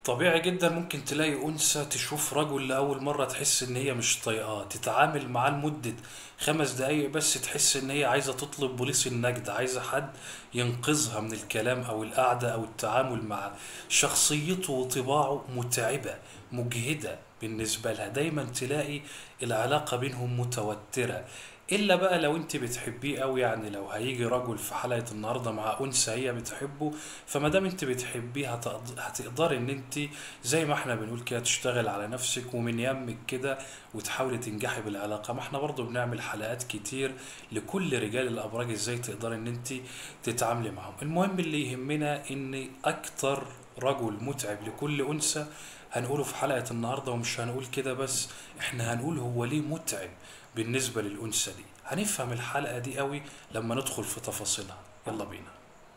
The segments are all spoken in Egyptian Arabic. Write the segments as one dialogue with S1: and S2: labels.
S1: طبيعي جدا ممكن تلاقي أنثى تشوف رجل لأول مرة تحس إن هي مش طايقاه تتعامل معاه لمدة خمس دقايق بس تحس إن هي عايزة تطلب بوليس النجدة عايزة حد ينقذها من الكلام أو القعدة أو التعامل معاه شخصيته وطباعه متعبة مجهدة بالنسبة لها دايما تلاقي العلاقة بينهم متوترة الا بقى لو انت بتحبيه قوي يعني لو هيجي رجل في حلقة النهاردة مع انثى هي بتحبه فما دام انت بتحبيه هتقد- هتقدري ان انت زي ما احنا بنقول كده تشتغل على نفسك ومن يمك كده وتحاولي تنجحي بالعلاقة ما احنا برضو بنعمل حلقات كتير لكل رجال الابراج ازاي تقدري ان انت تتعاملي معاهم المهم اللي يهمنا ان اكتر رجل متعب لكل انثى هنقوله في حلقة النهاردة ومش هنقول كده بس احنا هنقول هو ليه متعب بالنسبة للأنثى دي هنفهم الحلقة دي قوي لما ندخل في تفاصيلها يلا بينا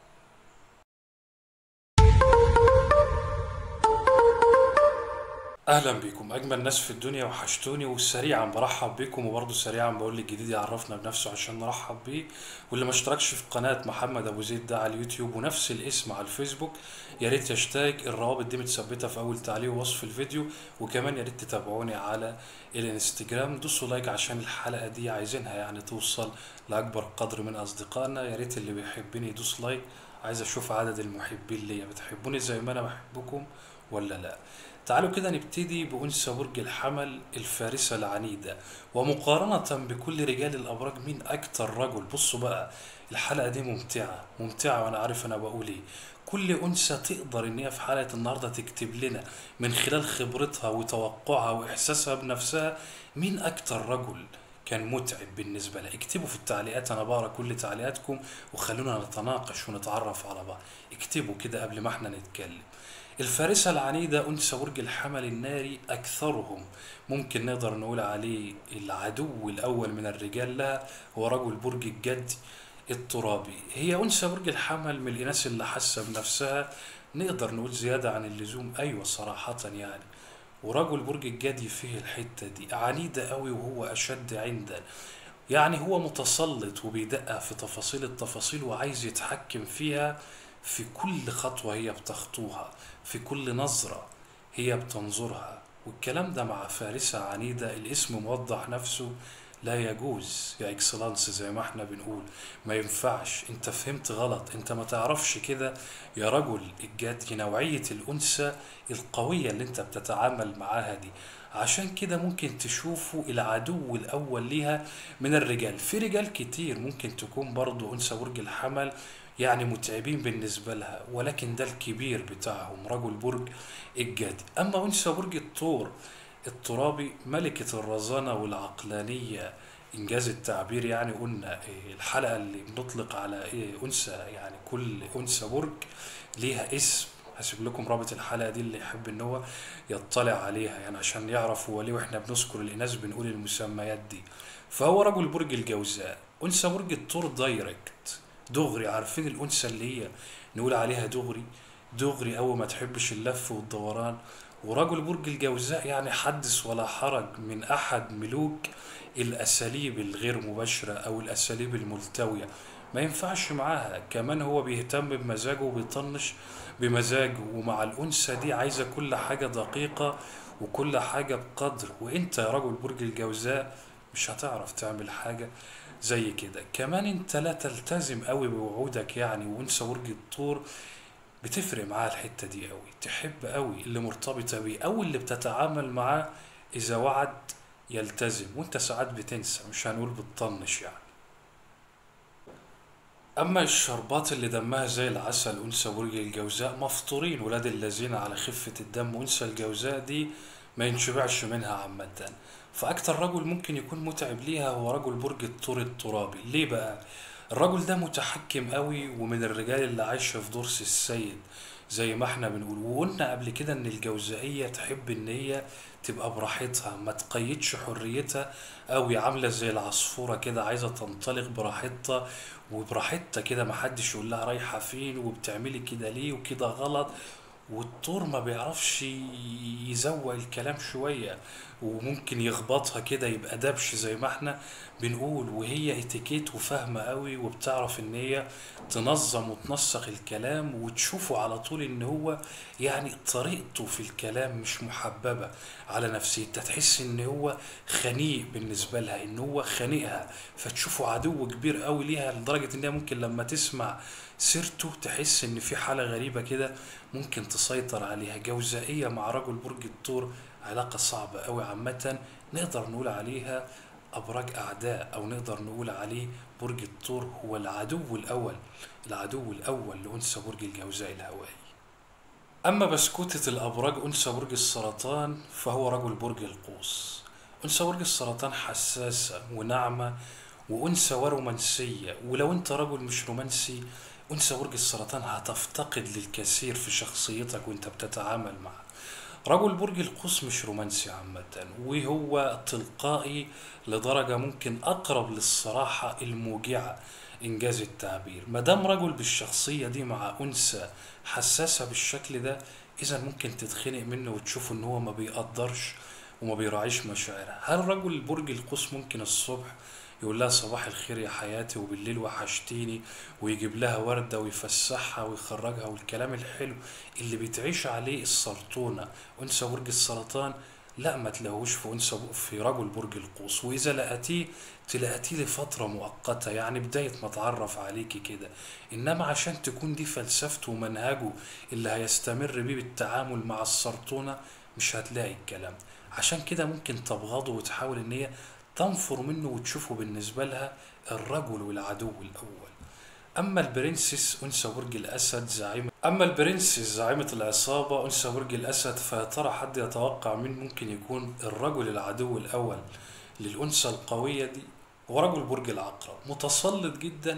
S1: اهلا بيكم اجمل ناس في الدنيا وحشتوني وسريعا برحب بيكم وبرضه سريعا بقول للجديد يعرفنا بنفسه عشان نرحب بيه واللي ما اشتركش في قناة محمد ابو زيد ده على اليوتيوب ونفس الاسم على الفيسبوك يا ريت يشترك الروابط دي متثبتة في اول تعليق ووصف الفيديو وكمان يا ريت تتابعوني على الانستجرام دوسوا لايك عشان الحلقة دي عايزينها يعني توصل لاكبر قدر من اصدقائنا يا ريت اللي بيحبني يدوس لايك عايز اشوف عدد المحبين ليا بتحبوني زي ما انا بحبكم ولا لا تعالوا كده نبتدي بأنثى برج الحمل الفارسة العنيدة ومقارنة بكل رجال الأبراج مين أكتر رجل بصوا بقى الحلقة دي ممتعة ممتعة وأنا عارف أنا بقول إيه كل أنثى تقدر إن هي في حلقة النهاردة تكتب لنا من خلال خبرتها وتوقعها وإحساسها بنفسها مين أكتر رجل كان متعب بالنسبة لها اكتبوا في التعليقات أنا بقرا كل تعليقاتكم وخلونا نتناقش ونتعرف على بعض اكتبوا كده قبل ما احنا نتكلم الفارسة العنيدة أنثى برج الحمل الناري أكثرهم ممكن نقدر نقول عليه العدو الأول من الرجال لها هو رجل برج الجدي الترابي هي أنثى برج الحمل من الإناث اللي حاسة بنفسها نقدر نقول زيادة عن اللزوم أيوة صراحة يعني ورجل برج الجدي فيه الحتة دي عنيدة قوي وهو أشد عندا يعني هو متسلط وبيدقق في تفاصيل التفاصيل وعايز يتحكم فيها في كل خطوة هي بتخطوها في كل نظرة هي بتنظرها والكلام ده مع فارسة عنيدة الاسم موضح نفسه لا يجوز يا اكسلانس زي ما احنا بنقول ما ينفعش انت فهمت غلط انت ما تعرفش كده يا رجل الجدي نوعية الأنثى القوية اللي انت بتتعامل معاها دي عشان كده ممكن تشوفوا العدو الأول ليها من الرجال في رجال كتير ممكن تكون برضو أنثى برج الحمل يعني متعبين بالنسبة لها ولكن ده الكبير بتاعهم رجل برج الجدي أما أنثى برج الثور الترابي ملكة الرزانة والعقلانية إنجاز التعبير يعني قلنا إيه الحلقة اللي بنطلق على إيه أنثى يعني كل أنثى برج ليها اسم هسيب لكم رابط الحلقة دي اللي يحب إن هو يطلع عليها يعني عشان يعرف هو ليه وإحنا بنذكر الإناث بنقول المسميات دي فهو رجل برج الجوزاء أنثى برج الثور دايركت دغري عارفين الأنثى اللي هي نقول عليها دغري دغري أول ما تحبش اللف والدوران ورجل برج الجوزاء يعني حدث ولا حرج من أحد ملوك الأساليب الغير مباشرة أو الأساليب الملتوية ما ينفعش معاها كمان هو بيهتم بمزاجه وبيطنش بمزاجه ومع الأنثى دي عايزة كل حاجة دقيقة وكل حاجة بقدر وانت يا رجل برج الجوزاء مش هتعرف تعمل حاجة زي كده كمان انت لا تلتزم قوي بوعودك يعني وانثى برج الثور بتفرق معاه الحتة دي قوي تحب قوي اللي مرتبطة بيه او اللي بتتعامل معاه اذا وعد يلتزم وانت ساعات بتنسى مش هنقول بتطنش يعني اما الشربات اللي دمها زي العسل انثى برج الجوزاء مفطورين ولاد الذين على خفة الدم انثى الجوزاء دي ما ينشبعش منها عامة فاكتر رجل ممكن يكون متعب ليها هو رجل برج الثور الترابي ليه بقى الرجل ده متحكم قوي ومن الرجال اللي عايشة في درس السيد زي ما احنا بنقول وقلنا قبل كده ان الجوزائية تحب ان هي تبقى براحتها ما تقيدش حريتها قوي عاملة زي العصفورة كده عايزة تنطلق براحتها وبراحتها كده محدش يقول لها رايحة فين وبتعملي كده ليه وكده غلط والطور ما بيعرفش يزوق الكلام شوية وممكن يخبطها كده يبقى دبش زي ما احنا بنقول وهي اتيكيت وفاهمة قوي وبتعرف ان هي تنظم وتنسق الكلام وتشوفه على طول ان هو يعني طريقته في الكلام مش محببة على نفسيتها تحس ان هو خنيق بالنسبة لها ان هو خانقها فتشوفه عدو كبير قوي ليها لدرجة ان هي ممكن لما تسمع سيرته تحس ان في حالة غريبة كده ممكن تسيطر عليها جوزائية مع رجل برج الثور علاقة صعبة قوي عامة نقدر نقول عليها أبراج أعداء أو نقدر نقول عليه برج الثور هو العدو الأول العدو الأول لأنثى برج الجوزاء الهوائي أما بسكوتة الأبراج أنثى برج السرطان فهو رجل برج القوس أنثى برج السرطان حساسة وناعمة وأنثى ورومانسية ولو أنت رجل مش رومانسي أنثى برج السرطان هتفتقد للكثير في شخصيتك وأنت بتتعامل معه رجل برج القوس مش رومانسي عامة وهو تلقائي لدرجة ممكن أقرب للصراحة الموجعة إنجاز التعبير مادام رجل بالشخصية دي مع أنثى حساسة بالشكل ده إذا ممكن تتخنق منه وتشوف إن هو ما بيقدرش وما بيراعيش مشاعرها هل رجل برج القوس ممكن الصبح يقول لها صباح الخير يا حياتي وبالليل وحشتيني ويجيب لها وردة ويفسحها ويخرجها والكلام الحلو اللي بتعيش عليه السرطونة أنثى برج السرطان لا ما تلاقوش في أنثى في رجل برج القوس وإذا لقيتيه تلاقيه لفترة مؤقتة يعني بداية ما اتعرف عليكي كده إنما عشان تكون دي فلسفته ومنهجه اللي هيستمر بيه بالتعامل مع السرطونة مش هتلاقي الكلام عشان كده ممكن تبغضه وتحاول إن هي تنفر منه وتشوفه بالنسبة لها الرجل والعدو الأول أما البرنسس أنثى برج الأسد زعيمة أما البرنسس زعيمة العصابة أنثى برج الأسد فيا ترى حد يتوقع مين ممكن يكون الرجل العدو الأول للأنثى القوية دي هو رجل برج العقرب متسلط جدا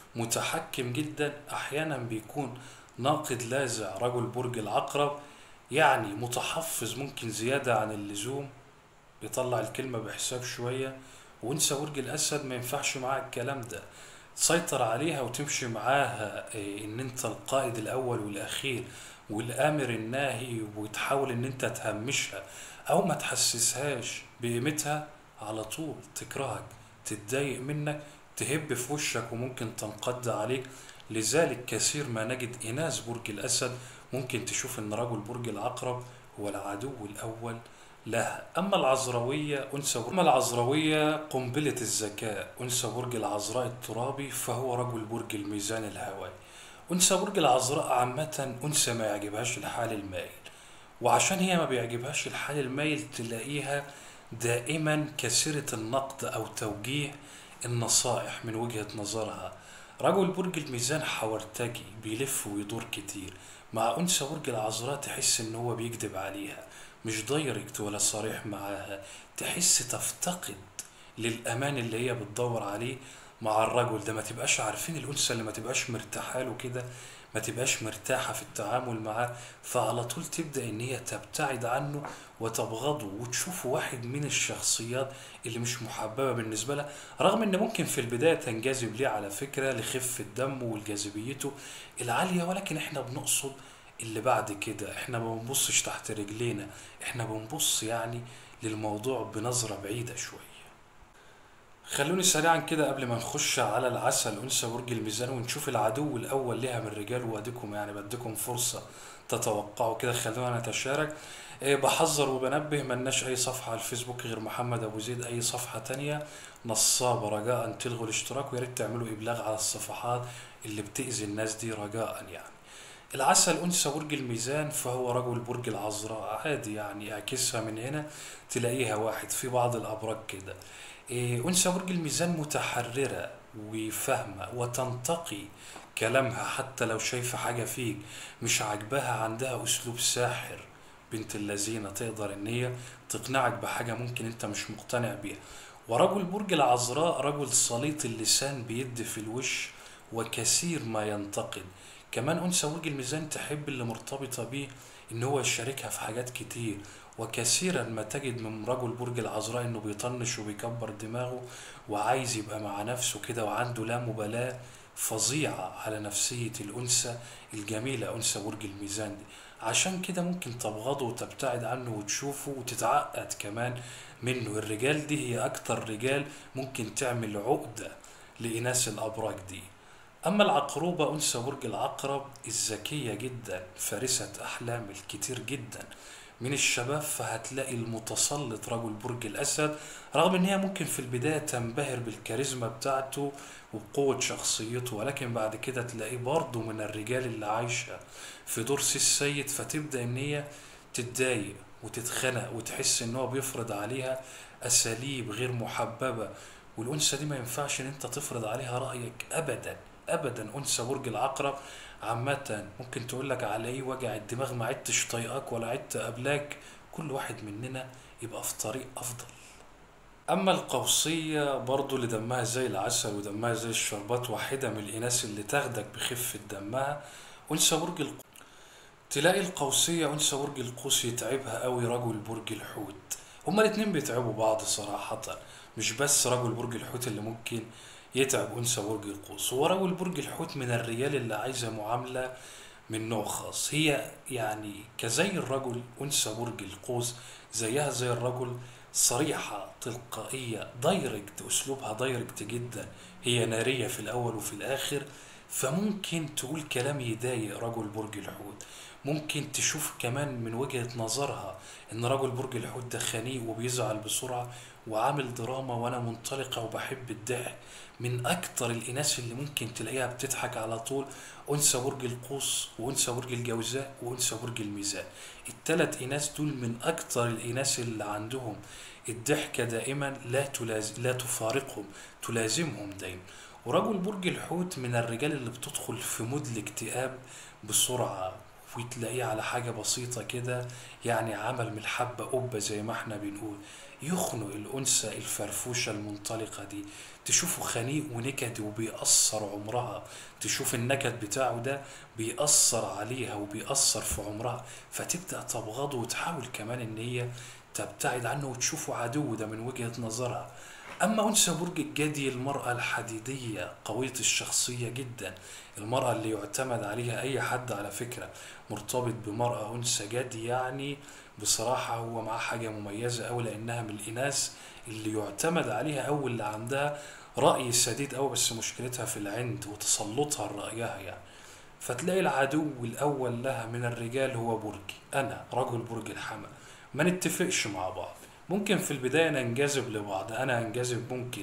S1: متحكم جدا أحيانا بيكون ناقد لاذع رجل برج العقرب يعني متحفظ ممكن زيادة عن اللزوم بيطلع الكلمة بحساب شوية وانثى برج الأسد ما ينفعش معاه الكلام ده تسيطر عليها وتمشي معاها إيه، ان انت القائد الاول والاخير والامر الناهي وتحاول ان انت تهمشها او ما تحسسهاش بقيمتها على طول تكرهك تتضايق منك تهب في وشك وممكن تنقض عليك لذلك كثير ما نجد إناث برج الأسد ممكن تشوف إن رجل برج العقرب هو العدو الأول لها أما العذراوية أنثى أما العذراوية قنبلة الذكاء أنثى برج العذراء الترابي فهو رجل برج الميزان الهوائي أنثى برج العذراء عامة أنثى ما يعجبهاش الحال المائل وعشان هي ما بيعجبهاش الحال المائل تلاقيها دائما كثيرة النقد أو توجيه النصائح من وجهة نظرها رجل برج الميزان حورتجي بيلف ويدور كتير مع أنثى برج العذراء تحس إن هو بيكذب عليها مش دايركت ولا صريح معاها تحس تفتقد للأمان اللي هي بتدور عليه مع الرجل ده ما تبقاش عارفين الأنثى اللي ما تبقاش مرتاحة له كده ما تبقاش مرتاحة في التعامل معاه فعلى طول تبدأ إن هي تبتعد عنه وتبغضه وتشوفه واحد من الشخصيات اللي مش محببة بالنسبة لها رغم إن ممكن في البداية تنجذب ليه على فكرة لخفة دمه والجاذبيته العالية ولكن إحنا بنقصد اللي بعد كده إحنا ما بنبصش تحت رجلينا إحنا بنبص يعني للموضوع بنظرة بعيدة شوية خلوني سريعا كده قبل ما نخش على العسل انثى برج الميزان ونشوف العدو الاول لها من الرجال واديكم يعني بديكم فرصه تتوقعوا كده خلونا نتشارك إيه بحذر وبنبه ملناش اي صفحه على الفيسبوك غير محمد ابو زيد اي صفحه تانية نصابه رجاء تلغوا الاشتراك ويا ريت تعملوا ابلاغ على الصفحات اللي بتاذي الناس دي رجاء يعني العسل أنثى برج الميزان فهو رجل برج العذراء عادي يعني اعكسها من هنا تلاقيها واحد في بعض الأبراج كده إيه، أنثى برج الميزان متحررة وفاهمة وتنتقي كلامها حتى لو شايفة حاجة فيك مش عاجباها عندها أسلوب ساحر بنت اللذينة تقدر إن هي تقنعك بحاجة ممكن أنت مش مقتنع بيها ورجل برج العذراء رجل سليط اللسان بيد في الوش وكثير ما ينتقد كمان أنثى برج الميزان تحب اللي مرتبطة بيه إن هو يشاركها في حاجات كتير وكثيرا ما تجد من رجل برج العذراء إنه بيطنش وبيكبر دماغه وعايز يبقى مع نفسه كده وعنده لا مبالاة فظيعة على نفسية الأنثى الجميلة أنثى برج الميزان دي عشان كده ممكن تبغضه وتبتعد عنه وتشوفه وتتعقد كمان منه الرجال دي هي أكتر رجال ممكن تعمل عقدة لإناث الأبراج دي أما العقروبة أنثى برج العقرب الذكية جدا فارسة أحلام الكتير جدا من الشباب فهتلاقي المتسلط رجل برج الأسد رغم إن هي ممكن في البداية تنبهر بالكاريزما بتاعته وبقوة شخصيته ولكن بعد كده تلاقيه برضه من الرجال اللي عايشة في دور سي السيد فتبدأ إن هي تتضايق وتتخنق وتحس إن هو بيفرض عليها أساليب غير محببة والأنثى دي ما ينفعش إن أنت تفرض عليها رأيك أبدا أبدا أنثى برج العقرب عامة ممكن تقول لك على ايه وجع الدماغ ما عدتش طايقاك ولا عدت قبلاك كل واحد مننا يبقى في طريق افضل اما القوسية برضو اللي دمها زي العسل ودمها زي الشربات واحدة من الاناث اللي تاخدك بخفة دمها انثى برج القوس تلاقي القوسية انثى برج القوس يتعبها قوي رجل برج الحوت هما الاتنين بيتعبوا بعض صراحة مش بس رجل برج الحوت اللي ممكن يتعب أنثى برج القوس هو رجل برج الحوت من الرجال اللي عايزة معاملة من نوع خاص هي يعني كزي الرجل أنثى برج القوس زيها زي الرجل صريحة تلقائية دايركت أسلوبها دايركت جدا هي نارية في الأول وفي الآخر فممكن تقول كلام يضايق رجل برج الحوت ممكن تشوف كمان من وجهة نظرها ان رجل برج الحوت ده خنيق وبيزعل بسرعة وعامل دراما وانا منطلقة وبحب الضحك من اكتر الاناث اللي ممكن تلاقيها بتضحك على طول انثى برج القوس وانثى برج الجوزاء وانثى برج الميزان التلات اناث دول من اكتر الاناث اللي عندهم الضحكة دائما لا تلاز... لا تفارقهم تلازمهم دايما ورجل برج الحوت من الرجال اللي بتدخل في مود الاكتئاب بسرعة وتلاقيه على حاجة بسيطة كده يعني عمل من الحبة قبة زي ما احنا بنقول يخنق الأنثى الفرفوشة المنطلقة دي تشوفه خنيق ونكد وبيأثر عمرها تشوف النكد بتاعه ده بيأثر عليها وبيأثر في عمرها فتبدأ تبغضه وتحاول كمان ان هي تبتعد عنه وتشوفه عدو ده من وجهة نظرها أما أنثى برج الجدي المرأة الحديدية قوية الشخصية جدا المرأة اللي يعتمد عليها أي حد على فكرة مرتبط بمرأة أنثى جدي يعني بصراحة هو معاه حاجة مميزة أوي لأنها من الإناث اللي يعتمد عليها أو اللي عندها رأي سديد أوي بس مشكلتها في العند وتسلطها لرأيها يعني فتلاقي العدو الأول لها من الرجال هو برجي أنا رجل برج الحمل ما نتفقش مع بعض ممكن في البداية ننجذب لبعض أنا أنجذب ممكن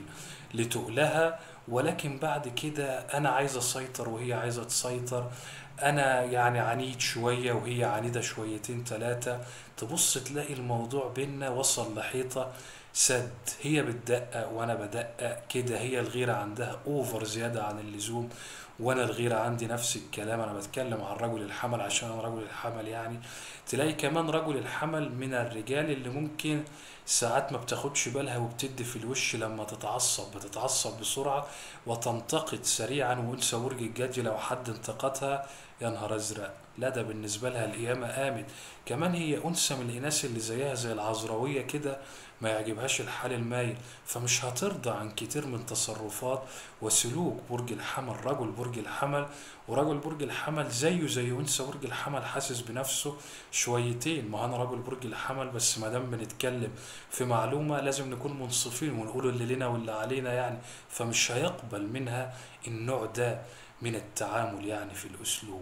S1: لتقلها ولكن بعد كده أنا عايز أسيطر وهي عايزة تسيطر أنا يعني عنيد شوية وهي عنيدة شويتين تلاتة تبص تلاقي الموضوع بينا وصل لحيطة سد هي بتدقق وأنا بدقق كده هي الغيرة عندها أوفر زيادة عن اللزوم وانا الغيرة عندي نفس الكلام انا بتكلم عن رجل الحمل عشان انا رجل الحمل يعني تلاقي كمان رجل الحمل من الرجال اللي ممكن ساعات ما بتاخدش بالها وبتدي في الوش لما تتعصب بتتعصب بسرعة وتنتقد سريعا وانثى برج الجدي لو حد انتقدها يا نهار ازرق لا ده بالنسبة لها القيامة قامت كمان هي أنثى من الإناث اللي زيها زي العذراوية كده ما يعجبهاش الحال المايل فمش هترضى عن كتير من تصرفات وسلوك برج الحمل رجل برج الحمل ورجل برج الحمل زيه زي انثى برج الحمل حاسس بنفسه شويتين ما انا رجل برج الحمل بس ما دام بنتكلم في معلومه لازم نكون منصفين ونقول اللي لنا واللي علينا يعني فمش هيقبل منها النوع ده من التعامل يعني في الاسلوب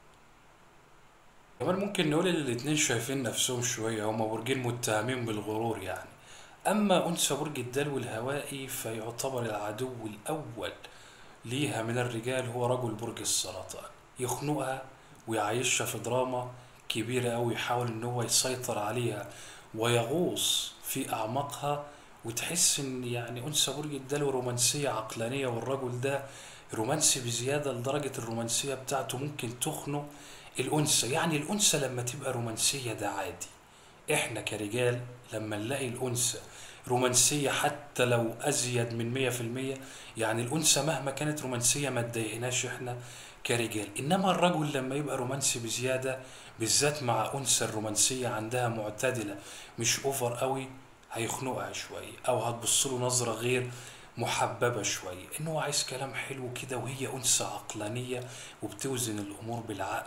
S1: كمان ممكن نقول ان الاتنين شايفين نفسهم شويه هما برجين متهمين بالغرور يعني أما أنثى برج الدلو الهوائي فيعتبر العدو الأول ليها من الرجال هو رجل برج السرطان يخنقها ويعيشها في دراما كبيرة أوي يحاول إن هو يسيطر عليها ويغوص في أعماقها وتحس إن يعني أنثى برج الدلو رومانسية عقلانية والرجل ده رومانسي بزيادة لدرجة الرومانسية بتاعته ممكن تخنق الأنثى يعني الأنثى لما تبقى رومانسية ده عادي إحنا كرجال لما نلاقي الأنثى رومانسية حتى لو أزيد من مية في المية يعني الأنثى مهما كانت رومانسية ما تضايقناش إحنا كرجال إنما الرجل لما يبقى رومانسي بزيادة بالذات مع أنثى الرومانسية عندها معتدلة مش أوفر قوي هيخنقها شوية أو هتبص له نظرة غير محببة شوية إنه عايز كلام حلو كده وهي أنثى عقلانية وبتوزن الأمور بالعقل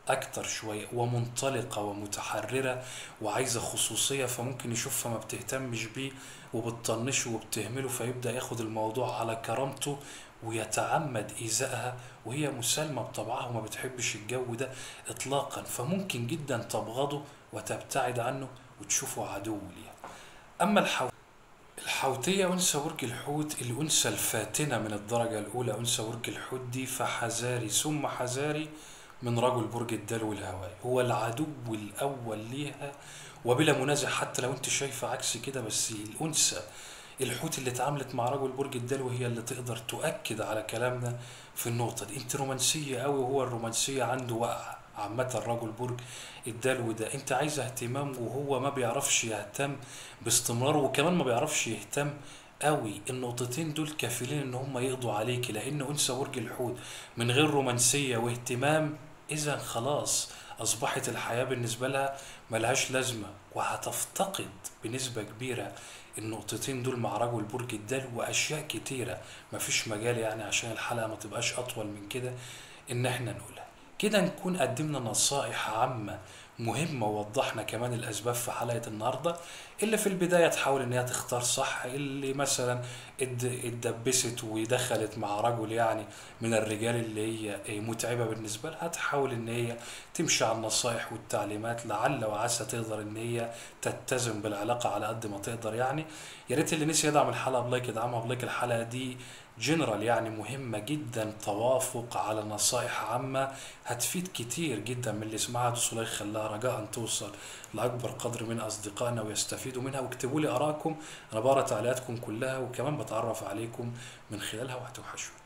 S1: اكتر شوية ومنطلقة ومتحررة وعايزة خصوصية فممكن يشوفها ما بتهتمش بيه وبتطنشه وبتهمله فيبدأ ياخد الموضوع على كرامته ويتعمد إيذائها وهي مسالمة بطبعها وما بتحبش الجو ده إطلاقا فممكن جدا تبغضه وتبتعد عنه وتشوفه عدو ليها أما الحو... الحوتية أنثى برج الحوت الأنثى الفاتنة من الدرجة الأولى أنثى برج الحوت دي فحذاري ثم حذاري من رجل برج الدلو الهوائي هو العدو الأول ليها وبلا منازع حتى لو أنت شايفة عكس كده بس الأنثى الحوت اللي اتعاملت مع رجل برج الدلو هي اللي تقدر تؤكد على كلامنا في النقطة دي انت رومانسية قوي وهو الرومانسية عنده واقعة عامة الرجل برج الدلو ده انت عايزة اهتمام وهو ما بيعرفش يهتم باستمرار وكمان ما بيعرفش يهتم قوي النقطتين دول كافلين ان هم يقضوا عليك لان انثى برج الحوت من غير رومانسية واهتمام اذا خلاص اصبحت الحياة بالنسبة لها ملهاش لازمة وهتفتقد بنسبة كبيرة النقطتين دول مع رجل برج الدلو واشياء كتيرة مفيش مجال يعني عشان الحلقة ما تبقاش اطول من كده ان احنا نقولها كده نكون قدمنا نصائح عامة مهمة ووضحنا كمان الأسباب في حلقة النهاردة اللي في البداية تحاول إن هي تختار صح اللي مثلا اد- اتدبست ودخلت مع رجل يعني من الرجال اللي هي متعبة بالنسبة لها تحاول إن هي تمشي على النصائح والتعليمات لعل وعسى تقدر إن هي تتزن بالعلاقة على قد ما تقدر يعني يا ريت اللي نسي يدعم الحلقة بلايك يدعمها بلايك الحلقة دي جنرال يعني مهمة جدا توافق على نصائح عامة هتفيد كتير جدا من اللي يسمعها دوسوا لايك خلاها رجاء توصل لأكبر قدر من أصدقائنا ويستفيدوا منها واكتبوا لي آرائكم أنا بقرا تعليقاتكم كلها وكمان بتعرف عليكم من خلالها وهتوحشوا